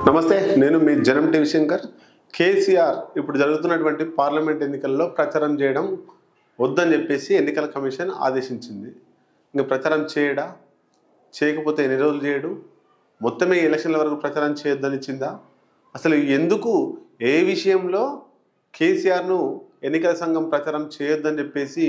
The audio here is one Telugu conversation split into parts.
నమస్తే నేను మీ జనం టీవీ శంకర్ కేసీఆర్ ఇప్పుడు జరుగుతున్నటువంటి పార్లమెంట్ ఎన్నికల్లో ప్రచారం చేయడం వద్దని చెప్పేసి ఎన్నికల కమిషన్ ఆదేశించింది ఇంకా ప్రచారం చేయడా చేయకపోతే ఎన్ని రోజులు చేయడు మొత్తమే ఈ ఎలక్షన్ల వరకు ప్రచారం చేయొద్దని ఇచ్చిందా అసలు ఎందుకు ఏ విషయంలో కేసీఆర్ను ఎన్నికల సంఘం ప్రచారం చేయొద్దని చెప్పేసి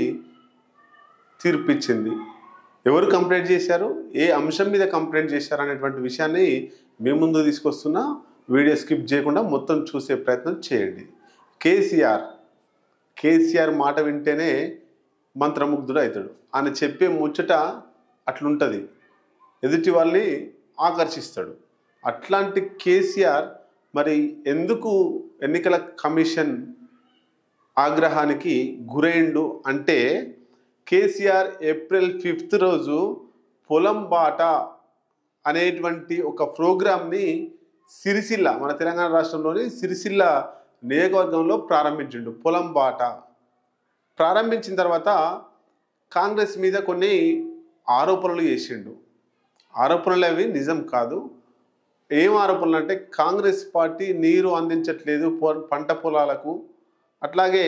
తీర్పు ఇచ్చింది ఎవరు కంప్లైంట్ చేశారు ఏ అంశం మీద కంప్లైంట్ చేశారు అనేటువంటి విషయాన్ని మీ ముందు తీసుకొస్తున్నా వీడియో స్కిప్ చేయకుండా మొత్తం చూసే ప్రయత్నం చేయండి కేసీఆర్ కేసీఆర్ మాట వింటేనే మంత్రముగ్ధుడు అవుతాడు ఆయన చెప్పే ముచ్చట అట్లుంటుంది ఎదుటి వాళ్ళని ఆకర్షిస్తాడు అట్లాంటి కేసీఆర్ మరి ఎందుకు ఎన్నికల కమిషన్ ఆగ్రహానికి గురైండు అంటే కేసీఆర్ ఏప్రిల్ ఫిఫ్త్ రోజు పొలం బాట అనేటువంటి ఒక ప్రోగ్రామ్ని సిరిసిల్ల మన తెలంగాణ రాష్ట్రంలోని సిరిసిల్ల నియోజకవర్గంలో ప్రారంభించిండు పొలం బాట ప్రారంభించిన తర్వాత కాంగ్రెస్ మీద కొన్ని ఆరోపణలు చేసిండు ఆరోపణలు అవి నిజం కాదు ఏం ఆరోపణలు అంటే కాంగ్రెస్ పార్టీ నీరు అందించట్లేదు పొ- పంట పొలాలకు అట్లాగే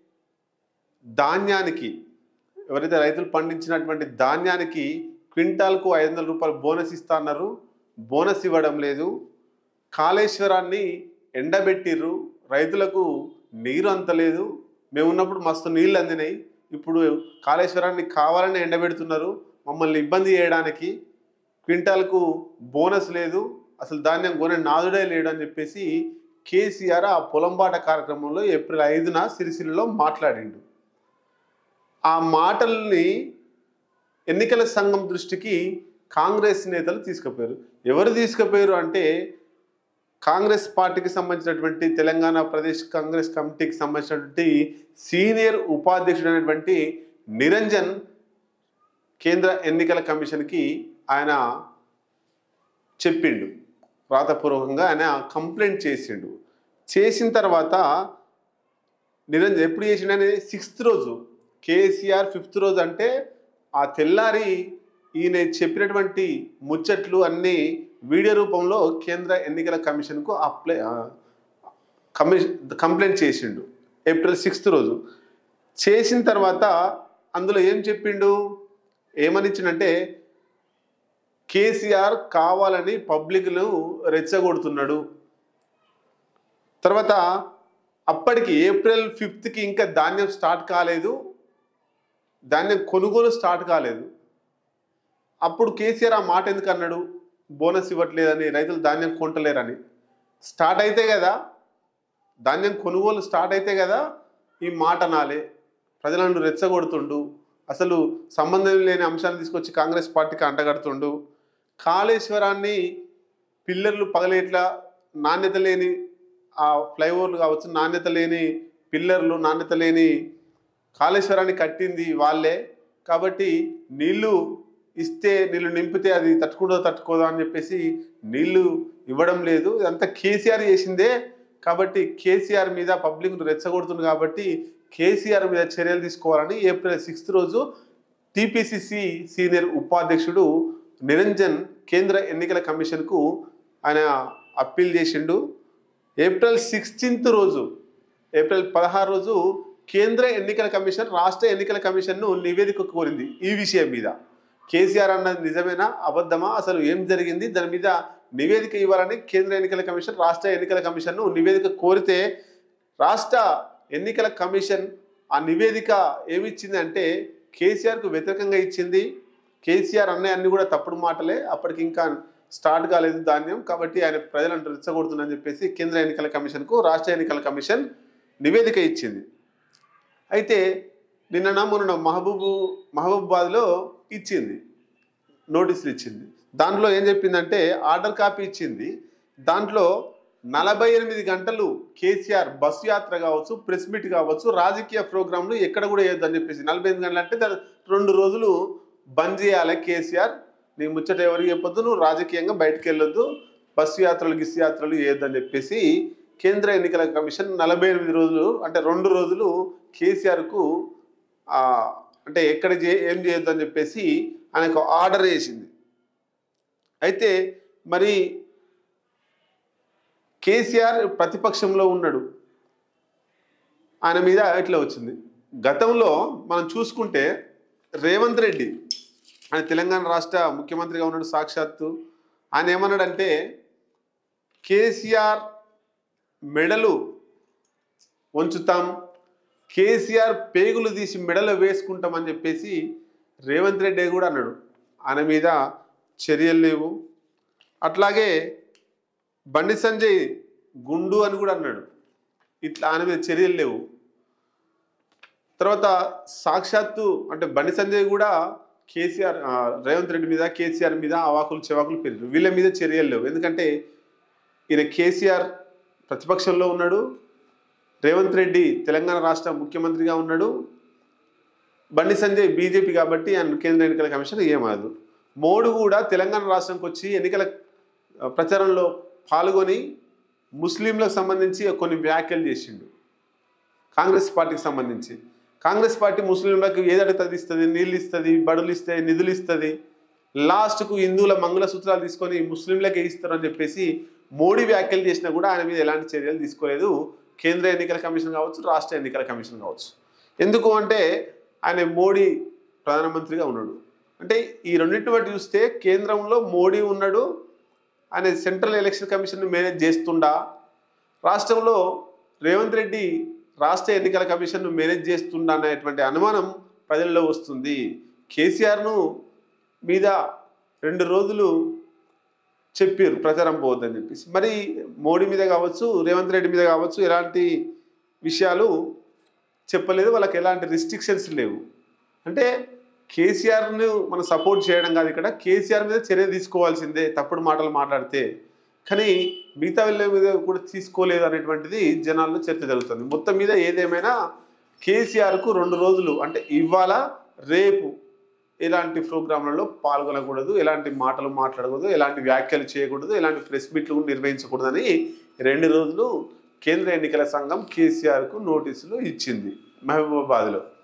ధాన్యానికి ఎవరైతే రైతులు పండించినటువంటి ధాన్యానికి క్వింటాల్కు ఐదు వందల రూపాయలు బోనస్ ఇస్తా అన్నారు బోనస్ ఇవ్వడం లేదు కాళేశ్వరాన్ని ఎండబెట్టిర్రు రైతులకు నీరు అంతలేదు మేము ఉన్నప్పుడు మస్తు నీళ్ళు అందినాయి ఇప్పుడు కాళేశ్వరాన్ని కావాలని ఎండబెడుతున్నారు మమ్మల్ని ఇబ్బంది చేయడానికి క్వింటాల్కు బోనస్ లేదు అసలు ధాన్యం కొనే నాదుడే లేడు అని చెప్పేసి కేసీఆర్ ఆ పొలంబాట కార్యక్రమంలో ఏప్రిల్ ఐదున సిరిసిల్లలో మాట్లాడిండు ఆ మాటల్ని ఎన్నికల సంఘం దృష్టికి కాంగ్రెస్ నేతలు తీసుకుపోయారు ఎవరు తీసుకుపోయారు అంటే కాంగ్రెస్ పార్టీకి సంబంధించినటువంటి తెలంగాణ ప్రదేశ్ కాంగ్రెస్ కమిటీకి సంబంధించినటువంటి సీనియర్ ఉపాధ్యక్షుడు అయినటువంటి నిరంజన్ కేంద్ర ఎన్నికల కమిషన్కి ఆయన చెప్పిండు వ్రాతపూర్వకంగా ఆయన కంప్లైంట్ చేసిండు చేసిన తర్వాత నిరంజన్ ఎప్పుడు చేసిండు అనేది సిక్స్త్ రోజు కేసీఆర్ ఫిఫ్త్ రోజు అంటే ఆ తెల్లారి ఈయన చెప్పినటువంటి ముచ్చట్లు అన్నీ వీడియో రూపంలో కేంద్ర ఎన్నికల కమిషన్కు అప్లై ఆ, కమిషన్ కంప్లైంట్ చేసిండు ఏప్రిల్ సిక్స్త్ రోజు చేసిన తర్వాత అందులో ఏం చెప్పిండు ఏమని ఇచ్చిండంటే కేసీఆర్ కావాలని పబ్లిక్ను రెచ్చగొడుతున్నాడు తర్వాత అప్పటికి ఏప్రిల్ ఫిఫ్త్కి ఇంకా ధాన్యం స్టార్ట్ కాలేదు ధాన్యం కొనుగోలు స్టార్ట్ కాలేదు అప్పుడు కేసీఆర్ ఆ మాట ఎందుకు అన్నాడు బోనస్ ఇవ్వట్లేదని రైతులు ధాన్యం కొంటలేరని స్టార్ట్ అయితే కదా ధాన్యం కొనుగోలు స్టార్ట్ అయితే కదా ఈ మాట నాలే ప్రజలను రెచ్చగొడుతుండు అసలు సంబంధం లేని అంశాన్ని తీసుకొచ్చి కాంగ్రెస్ పార్టీకి అంటగడుతుండు కాళేశ్వరాన్ని పిల్లర్లు పగలేట్లా నాణ్యత లేని ఆ ఫ్లైఓవర్లు కావచ్చు నాణ్యత లేని పిల్లర్లు నాణ్యత లేని కాళేశ్వరాన్ని కట్టింది వాళ్ళే కాబట్టి నీళ్లు ఇస్తే నీళ్లు నింపితే అది తట్టుకుంటుందో తట్టుకోదో అని చెప్పేసి నీళ్లు ఇవ్వడం లేదు ఇదంతా కేసీఆర్ చేసిందే కాబట్టి కేసీఆర్ మీద పబ్లిక్ రెచ్చగొడుతుంది కాబట్టి కేసీఆర్ మీద చర్యలు తీసుకోవాలని ఏప్రిల్ సిక్స్త్ రోజు టీపీసీసీ సీనియర్ ఉపాధ్యక్షుడు నిరంజన్ కేంద్ర ఎన్నికల కమిషన్కు ఆయన అప్పీల్ చేసిండు ఏప్రిల్ సిక్స్టీన్త్ రోజు ఏప్రిల్ పదహారు రోజు కేంద్ర ఎన్నికల కమిషన్ రాష్ట్ర ఎన్నికల కమిషన్ను నివేదిక కోరింది ఈ విషయం మీద కేసీఆర్ అన్నది నిజమేనా అబద్ధమా అసలు ఏం జరిగింది దాని మీద నివేదిక ఇవ్వాలని కేంద్ర ఎన్నికల కమిషన్ రాష్ట్ర ఎన్నికల కమిషన్ను నివేదిక కోరితే రాష్ట్ర ఎన్నికల కమిషన్ ఆ నివేదిక ఏమిచ్చింది అంటే కేసీఆర్కు వ్యతిరేకంగా ఇచ్చింది కేసీఆర్ అన్నయ్య అన్ని కూడా తప్పుడు మాటలే అప్పటికి ఇంకా స్టార్ట్ కాలేదు ధాన్యం కాబట్టి ఆయన ప్రజలను రెచ్చగొడుతుందని చెప్పేసి కేంద్ర ఎన్నికల కమిషన్కు రాష్ట్ర ఎన్నికల కమిషన్ నివేదిక ఇచ్చింది అయితే నిన్న మొన్న మహబూబు మహబూబాబాద్లో ఇచ్చింది నోటీసులు ఇచ్చింది దాంట్లో ఏం చెప్పిందంటే ఆర్డర్ కాపీ ఇచ్చింది దాంట్లో నలభై ఎనిమిది గంటలు కేసీఆర్ బస్సు యాత్ర కావచ్చు ప్రెస్ మీట్ కావచ్చు రాజకీయ ప్రోగ్రాంలు ఎక్కడ కూడా వేయొద్దని చెప్పేసి నలభై ఎనిమిది గంటలు అంటే దాని రెండు రోజులు బంద్ చేయాలి కేసీఆర్ నీ ముచ్చట ఎవరికి చెప్పొద్దు నువ్వు రాజకీయంగా బయటకు వెళ్ళొద్దు బస్సు యాత్రలు గిస్సు యాత్రలు వేయొద్దని చెప్పేసి కేంద్ర ఎన్నికల కమిషన్ నలభై ఎనిమిది రోజులు అంటే రెండు రోజులు కేసీఆర్కు ఆ, అంటే ఎక్కడ చే ఏం చేయొద్దని చెప్పేసి ఆయనకు ఆర్డర్ వేసింది అయితే మరి కేసీఆర్ ప్రతిపక్షంలో ఉన్నాడు ఆయన మీద ఇట్లా వచ్చింది గతంలో మనం చూసుకుంటే రేవంత్ రెడ్డి ఆయన తెలంగాణ రాష్ట్ర ముఖ్యమంత్రిగా ఉన్నాడు సాక్షాత్తు ఆయన ఏమన్నాడంటే కేసీఆర్ మెడలు వంచుతాం కేసీఆర్ పేగులు తీసి మెడలో వేసుకుంటామని చెప్పేసి రేవంత్ రెడ్డి కూడా అన్నాడు ఆయన మీద చర్యలు లేవు అట్లాగే బండి సంజయ్ గుండు అని కూడా అన్నాడు ఇట్లా ఆయన మీద చర్యలు లేవు తర్వాత సాక్షాత్తు అంటే బండి సంజయ్ కూడా కేసీఆర్ ఆ, రేవంత్ రెడ్డి మీద కేసీఆర్ మీద అవాకులు చెవాకులు పెరిగారు వీళ్ళ మీద చర్యలు లేవు ఎందుకంటే ఈయన కేసీఆర్ ప్రతిపక్షంలో ఉన్నాడు రేవంత్ రెడ్డి తెలంగాణ రాష్ట్ర ముఖ్యమంత్రిగా ఉన్నాడు బండి సంజయ్ బీజేపీ కాబట్టి ఆయన కేంద్ర ఎన్నికల కమిషన్ ఏమాదు మోడు కూడా తెలంగాణ రాష్ట్రానికి వచ్చి ఎన్నికల ఆ, ప్రచారంలో పాల్గొని ముస్లింలకు సంబంధించి కొన్ని వ్యాఖ్యలు చేసిండు కాంగ్రెస్ పార్టీకి సంబంధించి కాంగ్రెస్ పార్టీ ముస్లింలకు ఏది అడిగితే అది ఇస్తుంది నీళ్ళు ఇస్తుంది బడులు ఇస్తాయి నిధులు ఇస్తుంది లాస్ట్కు హిందువుల మంగళసూత్రాలు తీసుకొని ముస్లింలకే ఇస్తారు అని చెప్పేసి మోడీ వ్యాఖ్యలు చేసినా కూడా ఆయన మీద ఎలాంటి చర్యలు తీసుకోలేదు కేంద్ర ఎన్నికల కమిషన్ కావచ్చు రాష్ట్ర ఎన్నికల కమిషన్ కావచ్చు ఎందుకు అంటే ఆయన మోడీ ప్రధానమంత్రిగా ఉన్నాడు అంటే ఈ రెండింటి బట్టి చూస్తే కేంద్రంలో మోడీ ఉన్నాడు ఆయన సెంట్రల్ ఎలక్షన్ కమిషన్ మేనేజ్ చేస్తుండా రాష్ట్రంలో రేవంత్ రెడ్డి రాష్ట్ర ఎన్నికల కమిషన్ను మేనేజ్ చేస్తుండా అనేటువంటి అనుమానం ప్రజల్లో వస్తుంది కేసీఆర్ను మీద రెండు రోజులు చెప్పారు ప్రచారం పోవద్దని చెప్పేసి మరి మోడీ మీద కావచ్చు రేవంత్ రెడ్డి మీద కావచ్చు ఎలాంటి విషయాలు చెప్పలేదు వాళ్ళకి ఎలాంటి రిస్ట్రిక్షన్స్ లేవు అంటే కేసీఆర్ను మనం సపోర్ట్ చేయడం కాదు ఇక్కడ కేసీఆర్ మీద చర్య తీసుకోవాల్సిందే తప్పుడు మాటలు మాట్లాడితే కానీ మిగతా వీళ్ళ మీద కూడా తీసుకోలేదు అనేటువంటిది జనాల్లో చర్చ జరుగుతుంది మొత్తం మీద ఏదేమైనా కేసీఆర్కు రెండు రోజులు అంటే ఇవాళ రేపు ఎలాంటి ప్రోగ్రాంలలో పాల్గొనకూడదు ఎలాంటి మాటలు మాట్లాడకూడదు ఎలాంటి వ్యాఖ్యలు చేయకూడదు ఎలాంటి ప్రెస్ మీట్లు కూడా నిర్వహించకూడదని రెండు రోజులు కేంద్ర ఎన్నికల సంఘం కేసీఆర్కు నోటీసులు ఇచ్చింది మహబూబాబాద్లో